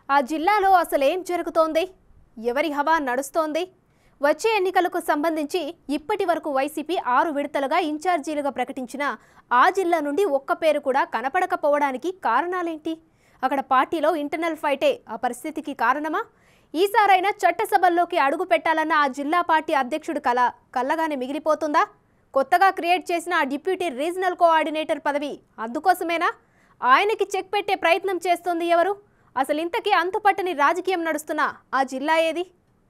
ఆ జిల్లాలో అసలేం జరుగుతోంది ఎవరి హవా నడుస్తోంది వచ్చే ఎన్నికలకు సంబంధించి ఇప్పటి వరకు వైసీపీ ఆరు విడతలుగా ఇన్ఛార్జీలుగా ప్రకటించిన ఆ జిల్లా నుండి ఒక్క పేరు కూడా కనపడకపోవడానికి కారణాలేంటి అక్కడ పార్టీలో ఇంటర్నల్ ఫైటే ఆ పరిస్థితికి కారణమా ఈసారైనా చట్టసభల్లోకి అడుగు పెట్టాలన్న ఆ జిల్లా పార్టీ అధ్యక్షుడు కల కల్లగానే మిగిలిపోతుందా కొత్తగా క్రియేట్ చేసిన ఆ డిప్యూటీ రీజనల్ కోఆర్డినేటర్ పదవి అందుకోసమేనా ఆయనకి చెక్ పెట్టే ప్రయత్నం చేస్తోంది ఎవరు అసలు ఇంతకీ అంతుపట్టని రాజకీయం నడుస్తున్న ఆ జిల్లా ఏది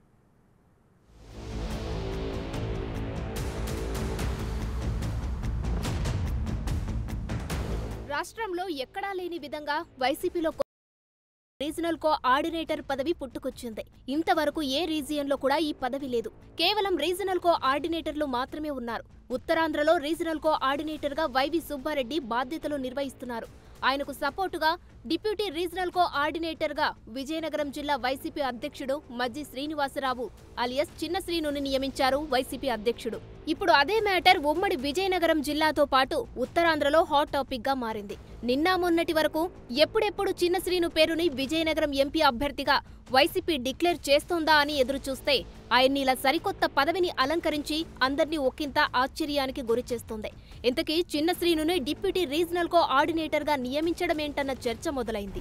రాష్ట్రంలో ఎక్కడా లేని విధంగా వైసీపీలో కొ- రీజనల్ కోఆర్డినేటర్ పదవి పుట్టుకొచ్చింది ఇంతవరకు ఏ రీజియన్లో కూడా ఈ పదవి లేదు కేవలం రీజనల్ కోఆర్డినేటర్లు మాత్రమే ఉన్నారు ఉత్తరాంధ్రలో రీజనల్ కోఆర్డినేటర్గా వైవి సుబ్బారెడ్డి బాధ్యతలు నిర్వహిస్తున్నారు ఆయనకు సపోర్టుగా డిప్యూటీ రీజనల్ కోఆర్డినేటర్గా విజయనగరం జిల్లా వైసీపీ అధ్యక్షుడు మజ్జి శ్రీనివాసరావు అలియస్ చిన్న శ్రీనుని నియమించారు వైసీపీ అధ్యక్షుడు ఇప్పుడు అదే మ్యాటర్ ఉమ్మడి విజయనగరం జిల్లాతో పాటు ఉత్తరాంధ్రలో హాట్ టాపిక్ గా మారింది నిన్న మొన్నటి వరకు ఎప్పుడెప్పుడు చిన్న శ్రీను పేరుని విజయనగరం ఎంపీ అభ్యర్థిగా వైసీపీ డిక్లేర్ చేస్తోందా అని ఎదురు చూస్తే ఆయన్ని ఇలా సరికొత్త పదవిని అలంకరించి అందర్నీ ఒకంత ఆశ్చర్యానికి గురిచేస్తోంది ఇంతకీ చిన్న శ్రీనుని డిప్యూటీ రీజనల్ కోఆర్డినేటర్ గా నియమించడమేంటన్న చర్చ మొదలైంది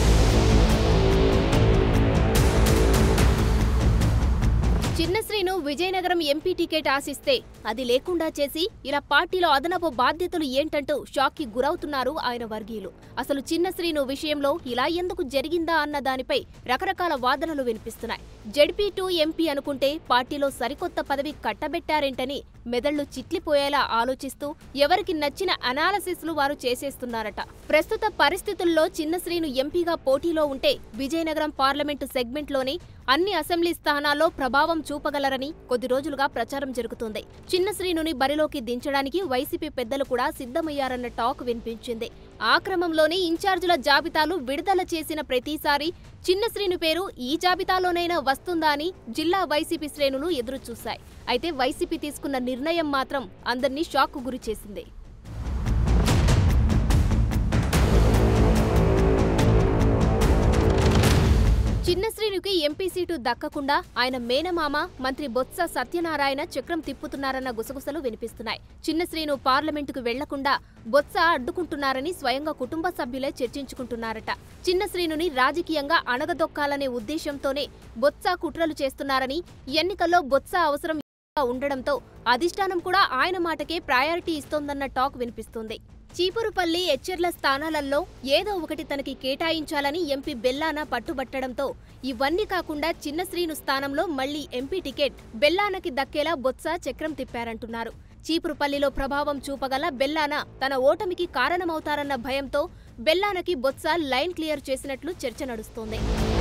చిన్న శ్రీను విజయనగరం ఎంపీ టికెట్ ఆశిస్తే అది లేకుండా చేసి ఇలా పార్టీలో అదనపు బాధ్యతలు ఏంటంటూ షాక్కి గురవుతున్నారు ఆయన వర్గీయులు అసలు చిన్న శ్రీను విషయంలో ఇలా ఎందుకు జరిగిందా అన్న దానిపై రకరకాల వాదనలు వినిపిస్తున్నాయి జడ్పీ టూ ఎంపీ అనుకుంటే పార్టీలో సరికొత్త పదవి కట్టబెట్టారేంటని మెదళ్లు చిట్లిపోయేలా ఆలోచిస్తూ ఎవరికి నచ్చిన అనాలసిస్లు వారు చేసేస్తున్నారట ప్రస్తుత పరిస్థితుల్లో చిన్న శ్రీను ఎంపీగా పోటీలో ఉంటే విజయనగరం పార్లమెంటు సెగ్మెంట్లోని అన్ని అసెంబ్లీ స్థానాల్లో ప్రభావం చూపగలరని కొద్ది రోజులుగా ప్రచారం జరుగుతోంది చిన్న శ్రీనుని బరిలోకి దించడానికి వైసీపీ పెద్దలు కూడా సిద్ధమయ్యారన్న టాక్ వినిపించింది ఆ క్రమంలోనే ఇన్ఛార్జీల జాబితాలు విడుదల చేసిన ప్రతిసారి చిన్న శ్రీను పేరు ఈ జాబితాలోనైనా వస్తుందా అని జిల్లా వైసీపీ శ్రేణులు ఎదురుచూశాయి అయితే వైసీపీ తీసుకున్న నిర్ణయం మాత్రం అందర్నీ షాక్కు గురిచేసింది చిన్న శ్రీనుకి ఎంపీ సీటు దక్కకుండా ఆయన మేనమామ మంత్రి బొత్స సత్యనారాయణ చక్రం తిప్పుతున్నారన్న గుసగుసలు వినిపిస్తున్నాయి చిన్న శ్రీను పార్లమెంటుకు వెళ్లకుండా బొత్స అడ్డుకుంటున్నారని స్వయంగా కుటుంబ సభ్యులే చర్చించుకుంటున్నారట చిన్న శ్రీనుని రాజకీయంగా అణగదొక్కాలనే ఉద్దేశంతోనే బొత్స కుట్రలు చేస్తున్నారని ఎన్నికల్లో బొత్స అవసరం ఉండడంతో అధిష్టానం కూడా ఆయన మాటకే ప్రయారిటీ ఇస్తోందన్న టాక్ వినిపిస్తుంది చీపురుపల్లి ఎచ్చెర్ల స్థానాలలో ఏదో ఒకటి తనకి కేటాయించాలని ఎంపీ బెల్లాన పట్టుబట్టడంతో ఇవన్నీ కాకుండా చిన్న శ్రీను స్థానంలో మళ్లీ ఎంపీ టికెట్ బెల్లానకి దక్కేలా బొత్స చక్రం తిప్పారంటున్నారు చీపురుపల్లిలో ప్రభావం చూపగల బెల్లాన తన ఓటమికి కారణమవుతారన్న భయంతో బెల్లానకి బొత్స లైన్ క్లియర్ చేసినట్లు చర్చ నడుస్తోంది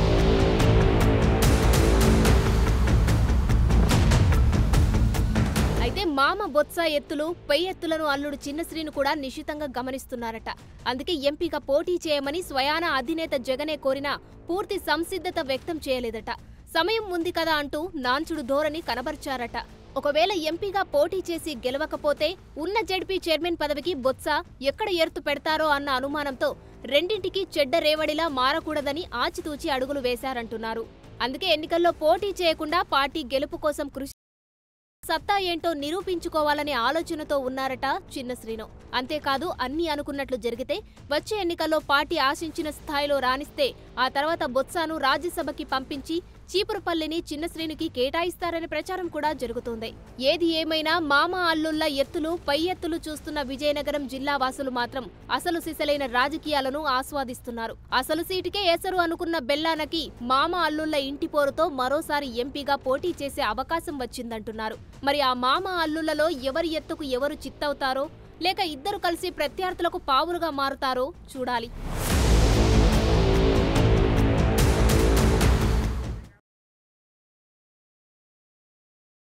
అయితే మామ బొత్స ఎత్తులు పై ఎత్తులను అల్లుడు చిన్నశ్రీను కూడా నిశితంగా గమనిస్తున్నారట అందుకే ఎంపీగా పోటీ చేయమని స్వయాన అధినేత జగనే కోరినా పూర్తి సంసిద్ధత వ్యక్తం చేయలేదట సమయం ఉంది కదా అంటూ నాంచుడు ధోరణి కనబర్చారట ఒకవేళ ఎంపీగా పోటీ చేసి గెలవకపోతే ఉన్న జడ్పీ చైర్మన్ పదవికి బొత్స ఎక్కడ ఎర్తు పెడతారో అన్న అనుమానంతో రెండింటికి చెడ్డ రేవడిలా మారకూడదని ఆచితూచి అడుగులు వేశారంటున్నారు అందుకే ఎన్నికల్లో పోటీ చేయకుండా పార్టీ గెలుపు కోసం కృషి సత్తా ఏంటో నిరూపించుకోవాలనే ఆలోచనతో ఉన్నారట చిన్న శ్రీను అంతేకాదు అన్ని అనుకున్నట్లు జరిగితే వచ్చే ఎన్నికల్లో పార్టీ ఆశించిన స్థాయిలో రాణిస్తే ఆ తర్వాత బొత్సాను రాజ్యసభకి పంపించి చీపురుపల్లిని చిన్న శ్రీనుకి కేటాయిస్తారనే ప్రచారం కూడా జరుగుతోంది ఏది ఏమైనా మామ అల్లుళ్ల ఎత్తులు పై ఎత్తులు చూస్తున్న విజయనగరం జిల్లా వాసులు మాత్రం అసలు సిసలైన రాజకీయాలను ఆస్వాదిస్తున్నారు అసలు సీటుకే ఎసరు అనుకున్న బెల్లానకి మామ అల్లుళ్ల ఇంటి పోరుతో మరోసారి ఎంపీగా పోటీ చేసే అవకాశం వచ్చిందంటున్నారు మరి ఆ మామ అల్లుళ్లలో ఎవరి ఎత్తుకు ఎవరు చిత్తవుతారో లేక ఇద్దరు కలిసి ప్రత్యర్థులకు పావులుగా మారుతారో చూడాలి